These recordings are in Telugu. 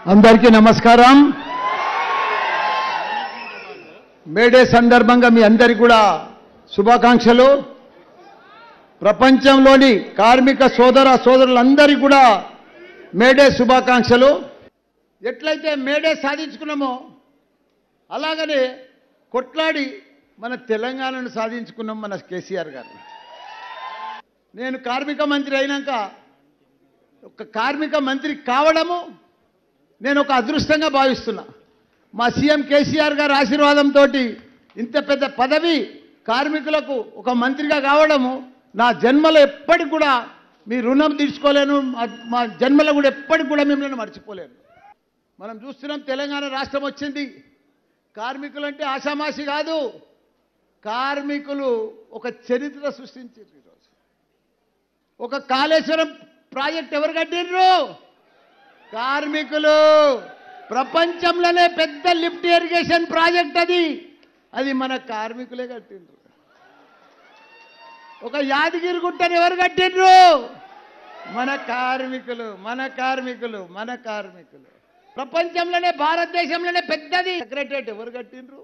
అందరికీ నమస్కారం మేడే సందర్భంగా మీ అందరికి కూడా శుభాకాంక్షలు ప్రపంచంలోని కార్మిక సోదర సోదరులందరికీ కూడా మేడే శుభాకాంక్షలు ఎట్లయితే మేడే సాధించుకున్నామో అలాగనే కొట్లాడి మన తెలంగాణను సాధించుకున్నాం మన కేసీఆర్ గారు నేను కార్మిక మంత్రి అయినాక ఒక కార్మిక మంత్రి కావడము నేను ఒక అదృష్టంగా భావిస్తున్నా మా సీఎం కేసీఆర్ గారి ఆశీర్వాదంతో ఇంత పెద్ద పదవి కార్మికులకు ఒక మంత్రిగా కావడము నా జన్మలో ఎప్పటికి కూడా మీ రుణం తీర్చుకోలేను మా- మా జన్మలో కూడా ఎప్పటికి కూడా మిమ్మల్ని మర్చిపోలేను మనం చూస్తున్నాం తెలంగాణ రాష్ట్రం వచ్చింది కార్మికులు అంటే ఆషామాషి కాదు కార్మికులు ఒక చరిత్ర సృష్టించారు ఈరోజు ఒక కాళేశ్వరం ప్రాజెక్ట్ ఎవరు కట్టిర్రు కార్మికులు ప్రపంచంలోనే పెద్ద లిఫ్ట్ ఇరిగేషన్ ప్రాజెక్ట్ అది అది మన కార్మికులే కట్టిండ్రు ఒక యాదగిరి గుట్టని ఎవరు కట్టిండ్రు మన కార్మికులు మన కార్మికులు మన కార్మికులు ప్రపంచంలోనే భారతదేశంలోనే పెద్దది సెక్రటరేట్ ఎవరు కట్టిండ్రు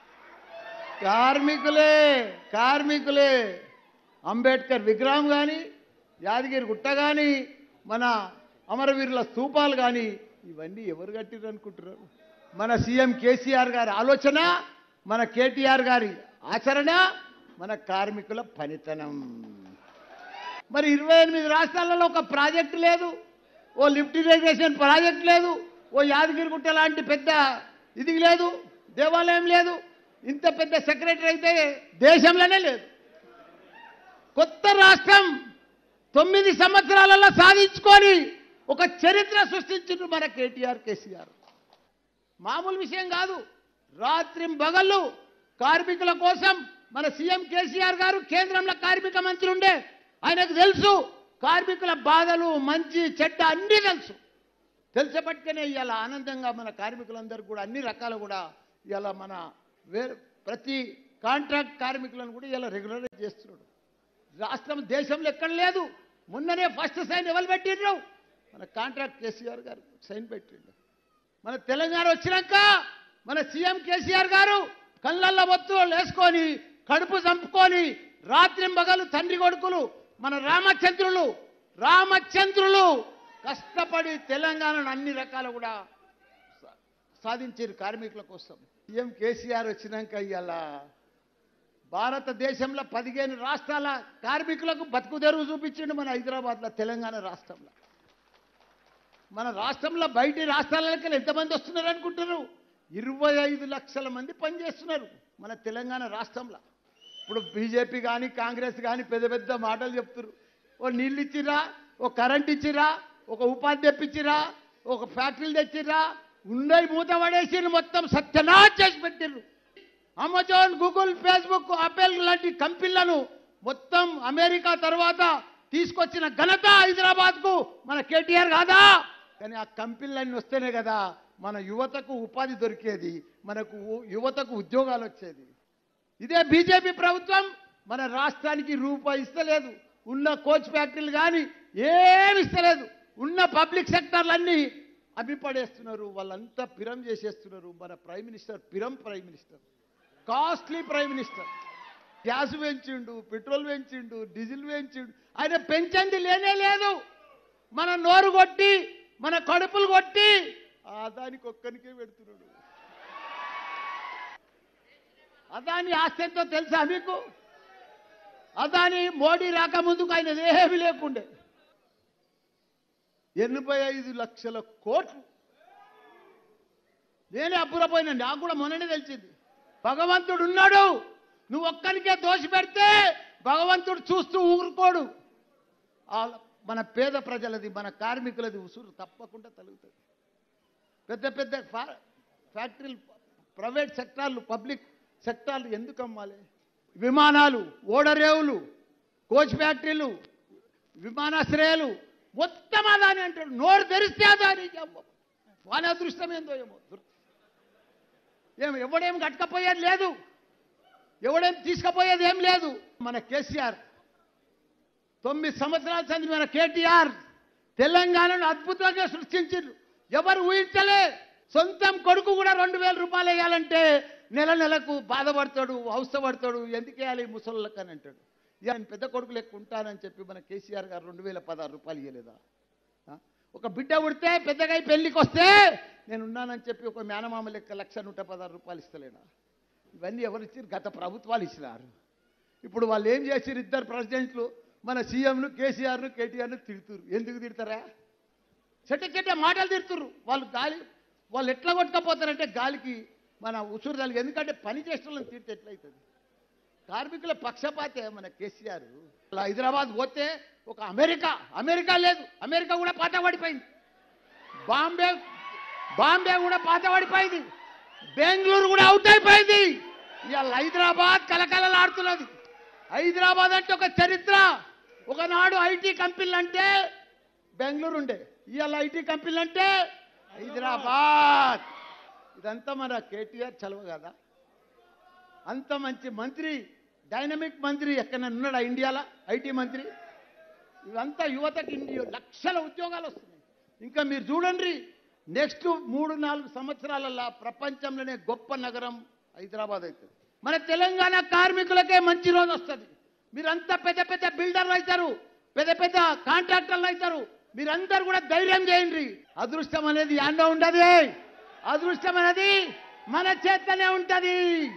కార్మికులే కార్మికులే అంబేద్కర్ విగ్రహం కానీ యాదగిరి గుట్ట కానీ మన అమరవీరుల స్తూపాలు కానీ ఇవన్నీ ఎవరు కట్టిర్రు అనుకుంటున్నారు మన సీఎం కేసీఆర్ గారి ఆలోచన మన కేటీఆర్ గారి ఆచరణ మన కార్మికుల పనితనం మరి ఇరవై ఎనిమిది రాష్ట్రాలలో ఒక ప్రాజెక్టు లేదు ఓ లిఫ్ట్ ఇరిగేషన్ ప్రాజెక్ట్ లేదు ఓ యాదగిరిగుట్ట లాంటి పెద్ద ఇది లేదు దేవాలయం లేదు ఇంత పెద్ద సెక్రటరీ అయితే దేశంలోనే లేదు కొత్త రాష్ట్రం తొమ్మిది సంవత్సరాలలో సాధించుకొని ఒక చరిత్ర సృష్టించిండ్రు మన కేటీఆర్ కేసీఆర్ మామూలు విషయం కాదు రాత్రి బగళ్ళు కార్మికుల కోసం మన సీఎం కేసీఆర్ గారు కేంద్రంలో కార్మిక మంత్రి ఉండే ఆయనకు తెలుసు కార్మికుల బాధలు మంచి చెడ్డ అన్నీ తెలుసు తెలిసబట్టినే ఇవాళ ఆనందంగా మన కార్మికులందరూ కూడా అన్ని రకాలు కూడా ఇవాళ మన వేరే ప్రతి కాంట్రాక్ట్ కార్మికులను కూడా ఇలా రెగ్యులరైజ్ చేస్తున్నాడు రాష్ట్రం దేశంలో ఎక్కడ లేదు మొన్ననే ఫస్ట్ సైన్ ఎవరు పెట్టిండ్రు మన కాంట్రాక్ట్ కేసీఆర్ గారు సైన్ పెట్టిండు మన తెలంగాణ వచ్చినాక మన సీఎం కేసీఆర్ గారు కళ్ళల్లో ఒత్తులు వేసుకొని కడుపు చంపుకొని రాత్రి మగలు తండ్రి కొడుకులు మన రామచంద్రులు రామచంద్రులు కష్టపడి తెలంగాణను అన్ని రకాలు కూడా సా- సాధించారు కార్మికుల కోసం సీఎం కేసీఆర్ వచ్చినాక ఇవాళ భారతదేశంలో పదిహేను రాష్ట్రాల కార్మికులకు బతుకు తెరువు చూపించిండు మన హైదరాబాద్లో తెలంగాణ రాష్ట్రంలో మన రాష్ట్రంలో బయటి రాష్ట్రాలకి ఎంతమంది వస్తున్నారు అనుకుంటున్నారు ఇరవై ఐదు లక్షల మంది పనిచేస్తున్నారు మన తెలంగాణ రాష్ట్రంలో ఇప్పుడు బీజేపీ కానీ కాంగ్రెస్ కానీ పెద్ద పెద్ద మాటలు చెప్తున్నారు ఓ నీళ్ళు ఇచ్చిరా ఓ కరెంట్ ఇచ్చిరా ఒక ఉపాధి తెప్పించిరా ఒక ఫ్యాక్టరీలు తెచ్చిరా ఉన్నాయి మూత పడేసి మొత్తం సత్యనాశ్ చేసి పెట్టిర్రు అమెజాన్ గూగుల్ ఫేస్బుక్ ఆపిల్ లాంటి కంపెనీలను మొత్తం అమెరికా తర్వాత తీసుకొచ్చిన ఘనత హైదరాబాద్ కు మన కేటీఆర్ కాదా కానీ ఆ కంపెనీలన్నీ వస్తేనే కదా మన యువతకు ఉపాధి దొరికేది మనకు ఉ- యువతకు ఉద్యోగాలు వచ్చేది ఇదే బీజేపీ ప్రభుత్వం మన రాష్ట్రానికి రూపాయి ఇస్తలేదు ఉన్న కోచ్ ఫ్యాక్టరీలు కానీ ఏమి ఇస్తలేదు ఉన్న పబ్లిక్ సెక్టర్లన్నీ అభిపడేస్తున్నారు వాళ్ళంతా పిరం చేసేస్తున్నారు మన ప్రైమ్ మినిస్టర్ పిరం prime minister costly prime minister gas పెంచిండు పెట్రోల్ పెంచిండు డీజిల్ పెంచిండు ఆయన పెంచింది లేనే లేదు మన నోరు కొట్టి మన కడుపులు కొట్టి దానికి ఒక్కనికే పెడుతున్నాడు అదాని ఆస్తి ఎంతో తెలుసా మీకు అదాని మోడీ రాకముందుకు ఆయన ఏమీ లేకుండే ఎనభై ఐదు లక్షల కోట్లు నేనే అబ్బురపోయినా నాకు కూడా మొన్ననే తెలిసింది భగవంతుడు ఉన్నాడు నువ్వు ఒక్కరికే దోషి పెడితే భగవంతుడు చూస్తూ ఊరుకోడు ఆ మన పేద ప్రజలది మన కార్మికులది ఉసురు తప్పకుండా తలుగుతుంది పెద్ద పెద్ద ఫా- ఫ్యాక్టరీలు ప్రైవేట్ సెక్టార్లు పబ్లిక్ సెక్టార్లు ఎందుకు అమ్మాలి విమానాలు ఓడరేవులు కోచ్ ఫ్యాక్టరీలు విమానాశ్రయాలు మొత్తం అదాని అంటాడు నోరు తెరిస్తే అదాని వాని అదృష్టం ఏందో ఏమో దుర్- ఏం ఎవడేం కట్టకపోయేది లేదు ఎవడేం తీసుకుపోయేది ఏం లేదు మన కేసీఆర్ తొమ్మిది సంవత్సరాల సంది మన కేటీఆర్ తెలంగాణను అద్భుతంగా సృష్టించారు ఎవరు ఊహించలే సొంతం కొడుకు కూడా రెండు వేల రూపాయలు వేయాలంటే నెల నెలకు బాధపడతాడు అవసరపడతాడు ఎందుకు వేయాలి ముసళ్ళకి అని అంటాడు ఇక నేను పెద్ద కొడుకు లెక్క ఉంటానని చెప్పి మన కేసీఆర్ గారు రెండు వేల పదహారు రూపాయలు ఇవ్వలేదా ఆ? ఒక బిడ్డ పుడితే పెద్దగా అయి పెళ్ళికి వస్తే నేను ఉన్నానని చెప్పి ఒక మేనమామ లెక్క లక్ష నూట పదహారు రూపాయలు ఇస్తలేడా ఇవన్నీ ఎవరు ఇచ్చారు గత ప్రభుత్వాలు ఇచ్చినారు ఇప్పుడు వాళ్ళు ఏం చేసారు ఇద్దరు ప్రెసిడెంట్లు మన సీఎంను కేసీఆర్ను కేటీఆర్ను తిడుతురు ఎందుకు తిడతారా చెట్ట చెట్ట మాటలు తిడుతురు వాళ్ళు గాలి వాళ్ళు ఎట్లా కొట్టుకపోతారంటే గాలికి మన ఉసురు తలిగి ఎందుకంటే పని చేసిన వాళ్ళని తిడితే ఎట్లయితుంది కార్మికుల పక్షపాతే మన కేసీఆర్ అలా హైదరాబాద్ పోతే ఒక అమెరికా అమెరికా లేదు అమెరికా కూడా పాత పడిపోయింది బాంబే బాంబే కూడా పాత పడిపోయింది బెంగళూరు కూడా అవుట్ అయిపోయింది ఇవాళ హైదరాబాద్ కలకలలాడుతున్నది హైదరాబాద్ అంటే ఒక చరిత్ర ఒకనాడు ఐటీ కంపెనీలు అంటే బెంగళూరు ఉండే ఇవాళ ఐటీ కంపెనీలు అంటే హైదరాబాద్ ఇదంతా మన కేటీఆర్ చలవ కదా అంత మంచి మంత్రి డైనమిక్ మంత్రి ఎక్కడ ఉన్నాడా ఇండియాలో ఐటీ మంత్రి ఇవంతా యువతకి ఇండియా లక్షల ఉద్యోగాలు వస్తున్నాయి ఇంకా మీరు చూడండి నెక్స్ట్ మూడు నాలుగు సంవత్సరాలలో ప్రపంచంలోనే గొప్ప నగరం హైదరాబాద్ అవుతుంది మన తెలంగాణ కార్మికులకే మంచి రోజు వస్తుంది మీరంతా పెద్ద పెద్ద బిల్డర్లు అవుతారు పెద్ద పెద్ద కాంట్రాక్టర్లు అవుతారు మీరందరూ కూడా ధైర్యం చేయండి అదృష్టం అనేది యాండో ఉండదు అదృష్టం అనేది మన చేతనే ఉంటది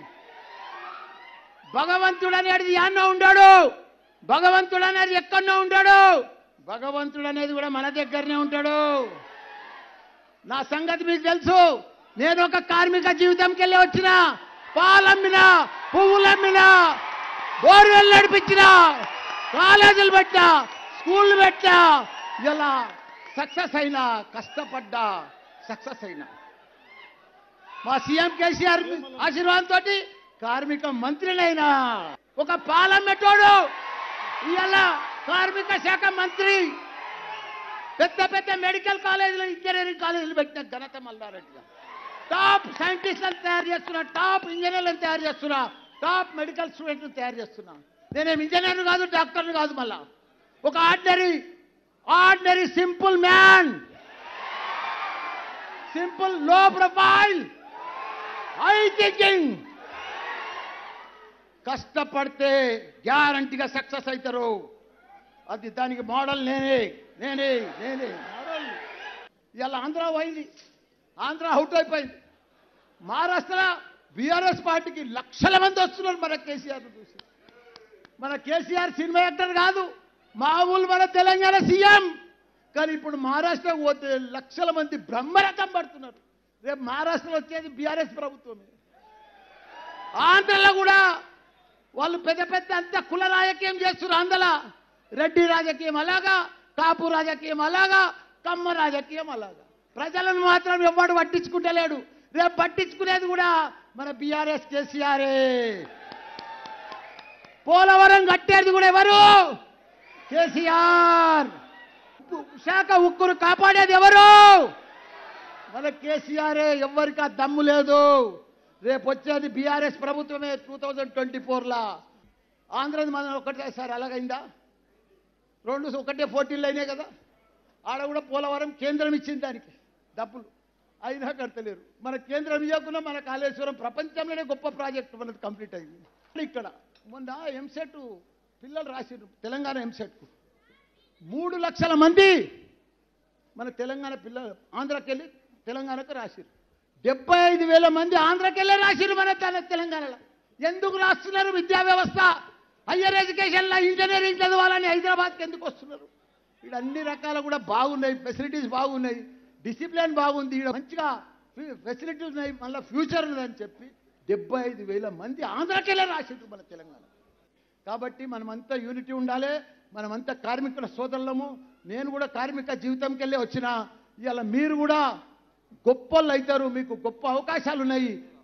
భగవంతుడు అనేది యాన్నో ఉండాడు భగవంతుడు అనేది ఎక్కడో ఉంటాడు భగవంతుడు అనేది కూడా మన దగ్గరనే ఉంటాడు నా సంగతి మీకు తెలుసు నేను ఒక కార్మిక జీవితంకి వెళ్ళి వచ్చిన పాలమ్మిన పువ్వులమ్మిన బోర్వెల్ నడిపించిన కాలేజీలు పెట్టా స్కూళ్ళు పెట్టా ఇలా సక్సెస్ అయినా కష్టపడ్డా సక్సెస్ అయినా మా సీఎం కేసీఆర్ ఆశీర్వాదంతో కార్మిక మంత్రినైనా ఒక పాలమెట్టోడు ఇవాళ కార్మిక శాఖ మంత్రి పెద్ద పెద్ద మెడికల్ కాలేజీలు ఇంజనీరింగ్ కాలేజీలు పెట్టిన ఘనత మల్లారెడ్డిగా టాప్ సైంటిస్టులను తయారు చేస్తున్నా టాప్ ఇంజనీర్లను తయారు చేస్తున్నా టాప్ మెడికల్ స్టూడెంట్లను తయారు చేస్తున్నా నేనేం ఇంజనీర్ కాదు డాక్టర్ని కాదు మళ్ళా ఒక ordinary ordinary simple man simple low profile high thinking కష్టపడితే గ్యారంటీగా సక్సెస్ అవుతారు అది దానికి మోడల్ నేనే నేనే నేనే మోడల్ ఇలా ఆంధ్ర పోయింది ఆంధ్ర అవుట్ అయిపోయింది మహారాష్ట్ర బీఆర్ఎస్ పార్టీకి లక్షల మంది వస్తున్నారు మన కేసీఆర్ చూసి మన కేసీఆర్ సినిమా యాక్టర్ కాదు మామూలు మన తెలంగాణ సీఎం కానీ ఇప్పుడు మహారాష్ట్ర పోతే లక్షల మంది బ్రహ్మరథం పడుతున్నారు రేపు మహారాష్ట్రలో వచ్చేది బీఆర్ఎస్ ప్రభుత్వమే ఆంధ్రలో కూడా వాళ్ళు పెద్ద పెద్ద అంత కుల రాజకీయం చేస్తున్నారు ఆంధ్రలో రెడ్డి రాజకీయం అలాగా కాపు రాజకీయం అలాగా కమ్మ రాజకీయం అలాగా ప్రజలను మాత్రం ఎవ్వడు పట్టించుకుంటలేడు రేపు పట్టించుకునేది కూడా మన బీఆర్ఎస్ కేసీఆరే పోలవరం కట్టేది కూడా ఎవరు కేసీఆర్ ఉక్కు- శాఖ ఉక్కును కాపాడేది ఎవరు మన కేసీఆరే ఎవ్వరికి ఆ దమ్ము లేదు రేపు వచ్చేది బీఆర్ఎస్ ప్రభుత్వమే టూ థౌజండ్ ట్వంటీ ఫోర్లా ఆంధ్రది మనం ఒకటేసారి అలాగైందా రెండు ఒకటే పోటీలు అయినాయి కదా ఆడ కూడా పోలవరం కేంద్రం ఇచ్చింది దానికి డబ్బులు అయినా కడతలేరు మన కేంద్రం ఇవ్వకుండా మన కాళేశ్వరం ప్రపంచంలోనే గొప్ప ప్రాజెక్ట్ మనది కంప్లీట్ అయింది ఇక్కడ మొన్న ఎంసెట్ పిల్లలు రాసిర్రు తెలంగాణ ఎంసెట్కు మూడు లక్షల మంది మన తెలంగాణ పిల్లలు ఆంధ్రాకి వెళ్ళి తెలంగాణకు రాసిరు డెబ్బై ఐదు వేల మంది ఆంధ్రాకి వెళ్ళి రాసిరు మన తెల- తెలంగాణలో ఎందుకు రాస్తున్నారు విద్యా వ్యవస్థ హయ్యర్ ఎడ్యుకేషన్లో ఇంజనీరింగ్ చదవాలని హైదరాబాద్కి ఎందుకు వస్తున్నారు ఇక్కడ అన్ని రకాల కూడా బాగున్నాయి ఫెసిలిటీస్ బాగున్నాయి డిసిప్లిన్ బాగుంది ఈడ మంచిగా ఫెసిలిటీస్ ఉన్నాయి మళ్ళీ ఫ్యూచర్ ఉందని చెప్పి డెబ్బై ఐదు వేల మంది ఆంధ్రాకి వెళ్ళి రాసిండ్రు మన తెలంగాణ కాబట్టి మనమంతా యూనిటీ ఉండాలి మనమంతా కార్మికుల సోదరులము నేను కూడా కార్మిక జీవితంకి వెళ్ళి వచ్చిన ఇవాళ మీరు కూడా గొప్పలు అవుతారు మీకు గొప్ప అవకాశాలు ఉన్నాయి